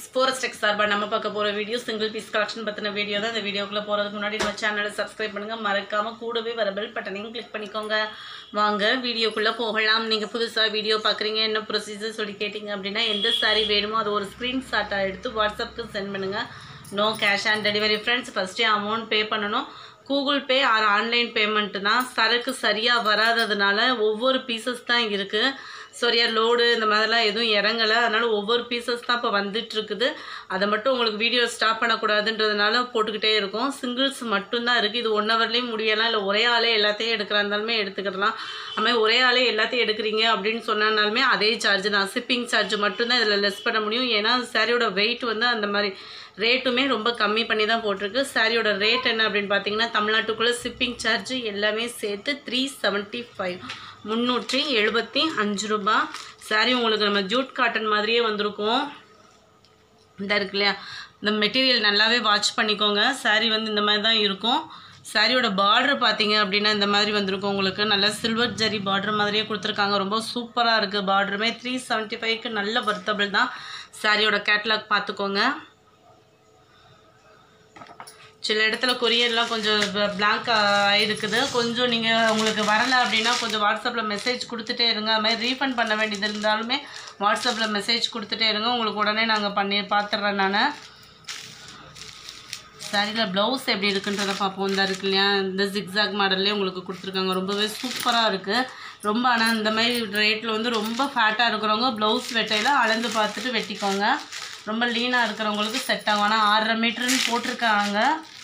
forest X சார்பாக நம்ம பார்க்க போகிற வீடியோ சிங்கிள் பீஸ் கலெக்ஷன் பற்றின வீடியோ தான் இந்த வீடியோக்குள்ளே போகிறதுக்கு முன்னாடி நம்ம சேனலை சப்ஸ்கிரைப் பண்ணுங்கள் மறக்காமல் கூடவே வர பெல் பட்டனையும் கிளிக் பண்ணிக்கோங்க வாங்க வீடியோக்குள்ளே போகலாம் நீங்கள் புதுசாக வீடியோ பார்க்குறீங்க என்ன ப்ரொசீஜர் சொல்லி கேட்டிங்க அப்படின்னா எந்த saree வேணுமோ அது ஒரு ஸ்க்ரீன்ஷாட்டாக எடுத்து வாட்ஸ்அப்புக்கு சென்ட் பண்ணுங்கள் no cash on delivery friends ஃபஸ்ட்டே அமௌண்ட் பே பண்ணணும் Google Pay or online payment தான் சரக்கு சரியாக வராததுனால ஒவ்வொரு பீசஸ் தான் இருக்குது சரியாக லோடு இந்த மாதிரிலாம் எதுவும் இறங்கலை அதனால் ஒவ்வொரு பீசஸ் தான் இப்போ வந்துட்டுருக்குது அதை மட்டும் உங்களுக்கு வீடியோ ஸ்டாப் பண்ணக்கூடாதுன்றதுனால போட்டுக்கிட்டே இருக்கும் சிங்கிள்ஸ் மட்டும்தான் இருக்குது இது ஒன் ஹவர்லேயும் முடியலாம் இல்லை ஒரே ஆளே எல்லாத்தையும் எடுக்கிறா இருந்தாலுமே எடுத்துக்கிடலாம் அதுமாதிரி ஒரே ஆளே எல்லாத்தையும் எடுக்கிறீங்க அப்படின்னு சொன்னாலுமே அதே சார்ஜ் தான் ஷிப்பிங் சார்ஜ் மட்டும்தான் இதில் லெஸ் பண்ண முடியும் ஏன்னா சாரியோட வெயிட் வந்து அந்த மாதிரி ரேட்டுமே ரொம்ப கம்மி பண்ணி தான் போட்டிருக்கு சாரியோட ரேட் என்ன அப்படின்னு பார்த்தீங்கன்னா தமிழ்நாட்டுக்குள்ளே ஷிப்பிங் சார்ஜ் எல்லாமே சேர்த்து த்ரீ செவன்ட்டி ஃபைவ் முந்நூற்றி எழுபத்தி அஞ்சு ரூபா சாரி உங்களுக்கு நம்ம ஜூட் காட்டன் மாதிரியே வந்திருக்கும் இந்த இருக்கு இல்லையா இந்த மெட்டீரியல் நல்லாவே வாட்ச் பண்ணிக்கோங்க சாரி வந்து இந்த மாதிரி தான் இருக்கும் சாரியோட பார்டர் பார்த்தீங்க அப்படின்னா இந்த மாதிரி வந்திருக்கும் உங்களுக்கு நல்ல சில்வர் ஜரி பார்டர் மாதிரியே கொடுத்துருக்காங்க ரொம்ப சூப்பராக இருக்குது பார்டருமே த்ரீ செவன்ட்டி ஃபைவ்க்கு நல்ல வர்த்தபிள் தான் சாரியோட கேட்லாக் பார்த்துக்கோங்க சில இடத்துல கொரியர்லாம் கொஞ்சம் பிளாங்க் ஆகிருக்குது கொஞ்சம் நீங்கள் உங்களுக்கு வரலை அப்படின்னா கொஞ்சம் வாட்ஸ்அப்பில் மெசேஜ் கொடுத்துட்டே இருங்க அது மாதிரி ரீஃபண்ட் பண்ண வேண்டியது இருந்தாலுமே வாட்ஸ்அப்பில் மெசேஜ் கொடுத்துட்டே இருங்க உங்களுக்கு உடனே நாங்கள் பண்ணி பார்த்துட்றேன் நான் சாரியில் ப்ளவுஸ் எப்படி இருக்குன்றதை பார்ப்போம் இந்த இருக்கு இல்லையா இந்த ஜிக்ஸாக் மாடல்லே உங்களுக்கு கொடுத்துருக்காங்க ரொம்பவே சூப்பராக இருக்குது ரொம்ப ஆனால் இந்த மாதிரி ரேட்டில் வந்து ரொம்ப ஃபேட்டாக இருக்கிறவங்க ப்ளவுஸ் வெட்டையில் அளந்து பார்த்துட்டு வெட்டிக்கோங்க ரொம்ப லீனாக இருக்கிறவங்களுக்கு செட் ஆகும் ஆனால் ஆறரை மீட்டர்னு போட்டிருக்காங்க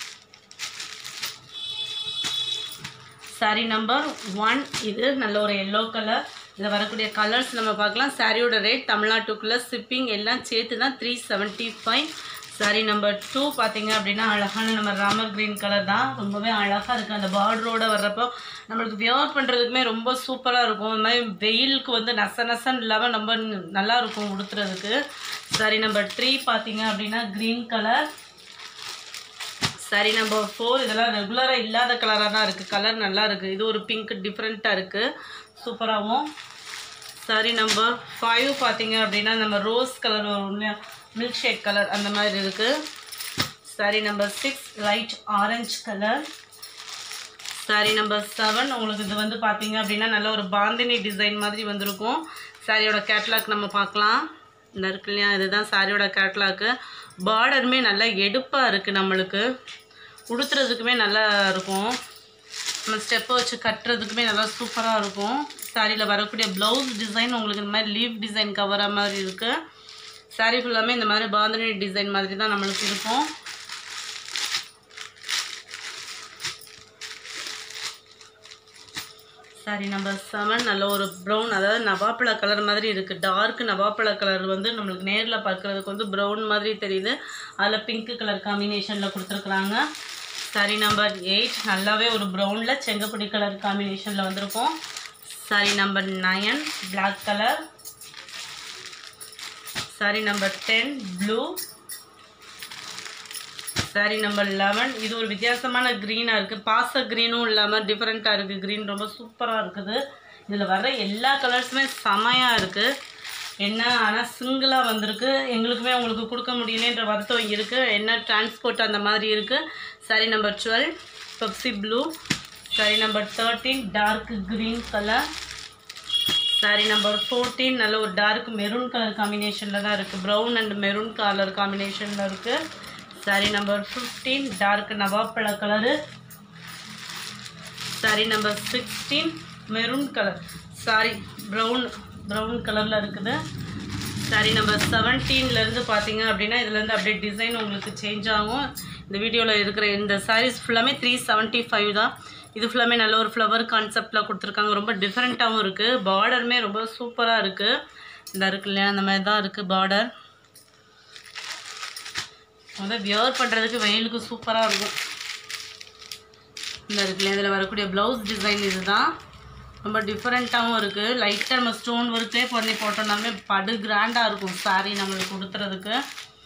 சாரி நம்பர் ஒன் இது நல்ல ஒரு எல்லோ கலர் இதில் வரக்கூடிய கலர்ஸ் நம்ம பார்க்கலாம் சாரியோட ரேட் தமிழ்நாட்டுக்குள்ளே ஷிப்பிங் எல்லாம் சேர்த்து தான் three seventy five sari number two பார்த்தீங்க அப்படின்னா அழகான நம்ம ராமர் க்ரீன் கலர் தான் ரொம்பவே அழகாக இருக்குது அந்த பார்டரோட வர்றப்போ நம்மளுக்கு வியர் பண்ணுறதுக்குமே ரொம்ப சூப்பராக இருக்கும் இந்த மாதிரி வெயிலுக்கு வந்து நச நசன்னு இல்லாமல் ரொம்ப நல்லா இருக்கும் உடுத்துறதுக்கு சாரி நம்பர் த்ரீ பார்த்தீங்க அப்படின்னா green colour sari number four இதெல்லாம் ரெகுலராக இல்லாத கலராக தான் இருக்குது கலர் நல்லா இருக்குது இது ஒரு பிங்க் டிஃப்ரெண்ட்டாக இருக்குது சூப்பராகவும் சாரி நம்பர் ஃபைவ் பார்த்தீங்க அப்படின்னா நம்ம ரோஸ் கலர் வரும் மில்க் ஷேக் கலர் அந்த மாதிரி இருக்குது sari number six light orange colour sari number seven உங்களுக்கு இது வந்து பார்த்தீங்க அப்படின்னா நல்ல ஒரு பாந்தினி டிசைன் மாதிரி வந்திருக்கும் சாரியோட கேட்லாக் நம்ம பார்க்கலாம் இந்த இருக்கு இல்லையா இதுதான் சாரியோட கேட்லாக்கு பார்டருமே நல்லா எடுப்பாக இருக்குது நம்மளுக்கு உடுத்துறதுக்குமே நல்லா இருக்கும் நம்ம ஸ்டெப்பை வச்சு கட்டுறதுக்குமே நல்லா சூப்பராக இருக்கும் சாரியில் வரக்கூடிய ப்ளவுஸ் டிசைன் உங்களுக்கு இந்த மாதிரி லீவ் டிசைன் கவரா மாதிரி இருக்குது சாரீ ஃபுல்லாமே இந்த மாதிரி பாந்தினி டிசைன் மாதிரி தான் நம்மளுக்கு இருக்கும் சாரி நம்பர் செவன் நல்ல ஒரு ப்ரௌன் அதாவது நவாப்பழ கலர் மாதிரி இருக்குது டார்க் நவாப்பழ கலர் வந்து நம்மளுக்கு நேரில் பார்க்குறதுக்கு வந்து ப்ரௌன் மாதிரி தெரியுது அதில் பிங்க் கலர் காம்பினேஷனில் கொடுத்துருக்குறாங்க சாரி நம்பர் எயிட் நல்லாவே ஒரு ப்ரௌனில் செங்கப்பொடி கலர் காம்பினேஷனில் வந்திருக்கும் sari number nine black colour sari number ten blue sari number eleven இது ஒரு வித்தியாசமான க்ரீனாக இருக்குது பாச க்ரீனும் இல்லாமல் டிஃப்ரெண்ட்டாக இருக்குது க்ரீன் ரொம்ப சூப்பராக இருக்குது இதில் வர்ற எல்லா கலர்ஸுமே செமையாக இருக்குது என்ன ஆனால் சிங்கிளாக வந்திருக்கு எங்களுக்குமே உங்களுக்கு கொடுக்க முடியலன்ற வருத்தம் இருக்குது என்ன டிரான்ஸ்போர்ட் அந்த மாதிரி இருக்குது sari number twelve Pepsi blue sari number thirteen dark green colour sari number fourteen நல்ல ஒரு டார்க் மெரூன் கலர் காம்பினேஷனில் தான் இருக்குது ப்ரௌன் அண்ட் மெரூன் கலர் காம்பினேஷனில் இருக்குது சாரி நம்பர் ஃபிஃப்டீன் டார்க் நவாப்பழ colour sari number sixteen maroon colour sari brown brown கலரில் இருக்குது சாரி நம்பர் செவன்டீன்லேருந்து பார்த்தீங்க அப்படின்னா இதுலேருந்து அப்படியே டிசைன் உங்களுக்கு சேஞ்ச் ஆகும் இந்த வீடியோவில் இருக்கிற இந்த சாரீஸ் ஃபுல்லாமே த்ரீ செவன்ட்டி ஃபைவ் தான் இது ஃபுல்லாமே நல்ல ஒரு ஃப்ளவர் கான்செப்டில் கொடுத்துருக்காங்க ரொம்ப டிஃப்ரெண்ட்டாகவும் இருக்குது பார்டருமே ரொம்ப சூப்பராக இருக்குது இந்த இருக்கு இல்லையா அந்த மாதிரி தான் இருக்குது பார்டர் முதல் வியர் பண்ணுறதுக்கு வெயிலுக்கு சூப்பராக இருக்கும் இந்த இருக்குல்ல இதில் வரக்கூடிய ப்ளவுஸ் டிசைன் இதுதான் ரொம்ப டிஃப்ரெண்ட்டாகவும் இருக்குது லைட்டாக நம்ம ஸ்டோன் ஒர்க்லேயே பண்ணி போட்டோம்னாலுமே படு கிராண்டாக இருக்கும் சாரீ நம்மளுக்கு கொடுத்துறதுக்கு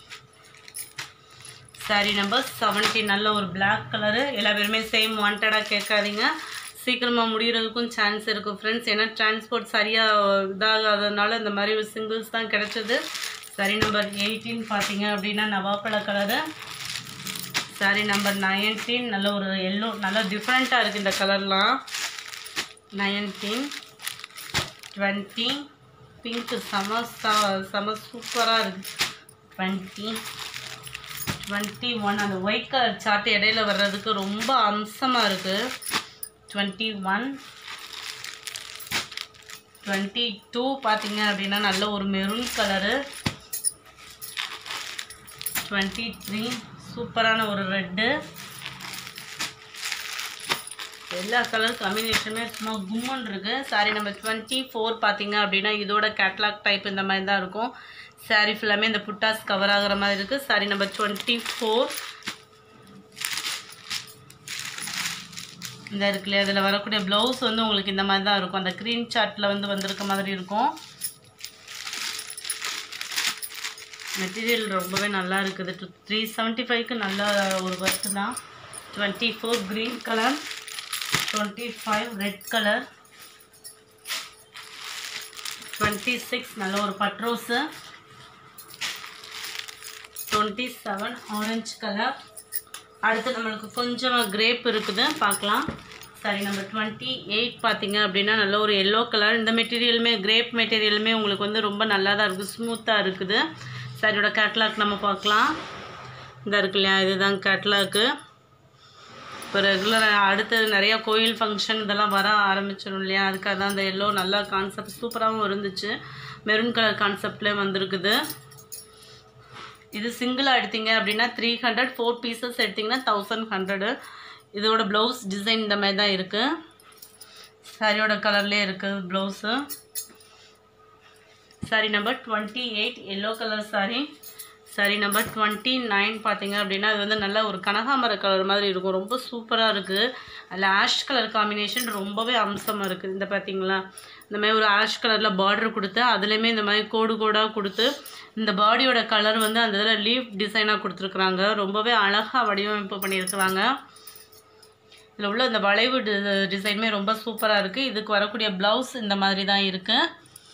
சாரீ நம்பர் செவன்ட்டி நல்ல ஒரு பிளாக் கலரு எல்லா பேருமே சேம் வாண்டடாக கேட்காதீங்க சீக்கிரமாக முடிகிறதுக்கும் சான்ஸ் இருக்குது ஃப்ரெண்ட்ஸ் ஏன்னா டிரான்ஸ்போர்ட் சரியாக இதாகாததுனால இந்த மாதிரி சிங்கிள்ஸ் தான் கிடச்சிது சாரி நம்பர் எயிட்டீன் பார்த்தீங்க அப்படின்னா நவாப்பழ கலரு சாரி நம்பர் நைன்டீன் நல்ல ஒரு எல்லோ நல்லா டிஃப்ரெண்ட்டாக இருக்குது இந்த கலர்லாம் நைன்டீன் டுவெண்ட்டி பிங்க்கு செம ச- செம சூப்பராக இருக்குது டுவெண்ட்டி டுவெண்ட்டி ஒன் அந்த ஒயிட் கலர் சார்ட் இடையில வர்றதுக்கு ரொம்ப அம்சமாக இருக்குது டுவெண்ட்டி ஒன் டுவெண்ட்டி டூ பார்த்தீங்க அப்படின்னா நல்ல ஒரு மெரூன் கலரு டுவெண்ட்டி த்ரீ சூப்பரான ஒரு ரெட்டு எல்லா கலர் காம்பினேஷனுமே சும்மா கும்மன் இருக்கு சாரி நம்பர் டுவெண்ட்டி ஃபோர் பார்த்தீங்க அப்படின்னா இதோட கேட்லாக் டைப் இந்த மாதிரி தான் இருக்கும் சாரி ஃபுல்லாமே இந்த புட்டாஸ் கவர் ஆகுற மாதிரி இருக்குது சாரி நம்பர் டுவெண்ட்டி ஃபோர் இந்த இருக்குல்லையா இதில் வரக்கூடிய ப்ளவுஸ் வந்து உங்களுக்கு இந்த மாதிரி தான் இருக்கும் அந்த க்ரீன் சார்ட்டில் வந்து வந்திருக்க மாதிரி இருக்கும் மெட்டீரியல் ரொம்பவே நல்லா இருக்குது த்ரீ செவன்ட்டி ஃபைவ்க்கு நல்ல ஒரு ஒர்க் தான் twenty four green colour twenty five red colour twenty six நல்ல ஒரு பட்ரோஸு டுவெண்ட்டி செவன் ஆரஞ்சு கலர் அடுத்து நம்மளுக்கு கொஞ்சம் கிரேப் இருக்குது பார்க்கலாம் சரி நம்ம டுவெண்ட்டி எயிட் பார்த்தீங்க அப்படின்னா நல்ல ஒரு எல்லோ கலர் இந்த மெட்டீரியலுமே கிரேப் மெட்டீரியலுமே உங்களுக்கு வந்து ரொம்ப நல்லா தான் இருக்குது ஸ்மூத்தாக இருக்குது சரியோட கேட்லாக் நம்ம பார்க்கலாம் இந்த இருக்கு இல்லையா இதுதான் கேட்லாக்கு இப்போ ரெகுலராக அடுத்து நிறையா கோயில் ஃபங்க்ஷன் இதெல்லாம் வர ஆரம்பிச்சிடும் இல்லையா அதுக்காக தான் அந்த எல்லோ நல்லா கான்செப்ட் சூப்பராகவும் இருந்துச்சு மெரூன் கலர் கான்செப்ட்லேயே வந்திருக்குது இது சிங்கிளாக எடுத்தீங்க அப்படின்னா த்ரீ ஹண்ட்ரட் ஃபோர் பீசஸ் எடுத்திங்கன்னா தௌசண்ட் ஹண்ட்ரடு இதோட ப்ளவுஸ் டிசைன் இந்த மாதிரி தான் இருக்குது சாரியோட கலர்லேயே இருக்குது blouse sari number twenty eight yellow colour sari sari number twenty nine பார்த்தீங்க அப்படின்னா அது வந்து நல்ல ஒரு கனகாமர கலர் மாதிரி இருக்கும் ரொம்ப சூப்பராக இருக்குது அதில் ஆஷ் கலர் காம்பினேஷன் ரொம்பவே அம்சமாக இருக்குது இந்த பார்த்தீங்களா இந்த மாதிரி ஒரு ஆஷ் கலரில் பார்டர் கொடுத்து அதுலேயுமே இந்த மாதிரி கோடு கோடாக கொடுத்து இந்த பாடியோட கலர் வந்து அந்த இதில் லீஃப் டிசைனாக கொடுத்துருக்குறாங்க ரொம்பவே அழகாக வடிவமைப்பு பண்ணியிருக்கிறாங்க இதில் உள்ள இந்த வளைவு டி- டிசைனுமே ரொம்ப சூப்பராக இருக்குது இதுக்கு வரக்கூடிய ப்ளவுஸ் இந்த மாதிரி தான் இருக்குது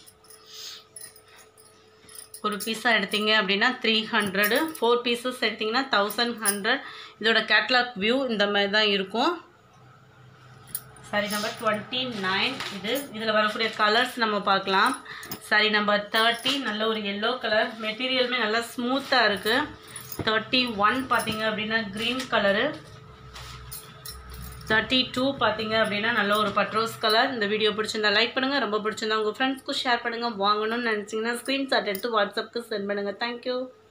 ஒரு பீஸாக எடுத்தீங்க அப்படின்னா த்ரீ ஹண்ட்ரடு ஃபோர் பீசஸ் எடுத்தீங்கன்னா தௌசண்ட் ஹண்ட்ரட் இதோட கேட்லாக் வியூ இந்த மாதிரி தான் இருக்கும் சாரி நம்பர் டுவெண்ட்டி நைன் இது இதில் வரக்கூடிய கலர்ஸ் நம்ம பார்க்கலாம் சாரி நம்பர் தேர்ட்டி நல்ல ஒரு எல்லோ கலர் மெட்டீரியலுமே நல்லா ஸ்மூத்தாக இருக்குது தேர்ட்டி ஒன் பார்த்தீங்க அப்படின்னா க்ரீன் கலரு தேர்ட்டி டூ பார்த்தீங்க அப்படின்னா நல்ல ஒரு பட்ரோஸ் கலர் இந்த வீடியோ பிடிச்சிருந்தா லைக் பண்ணுங்கள் ரொம்ப பிடிச்சிருந்தா உங்கள் ஃப்ரெண்ட்ஸ்க்கு ஷேர் பண்ணுங்கள் வாங்கணும்னு நினச்சிங்கன்னா ஸ்க்ரீன்ஷாட் எடுத்து வாட்ஸ்அப்புக்கு சென்ட் பண்ணுங்கள் தேங்க்யூ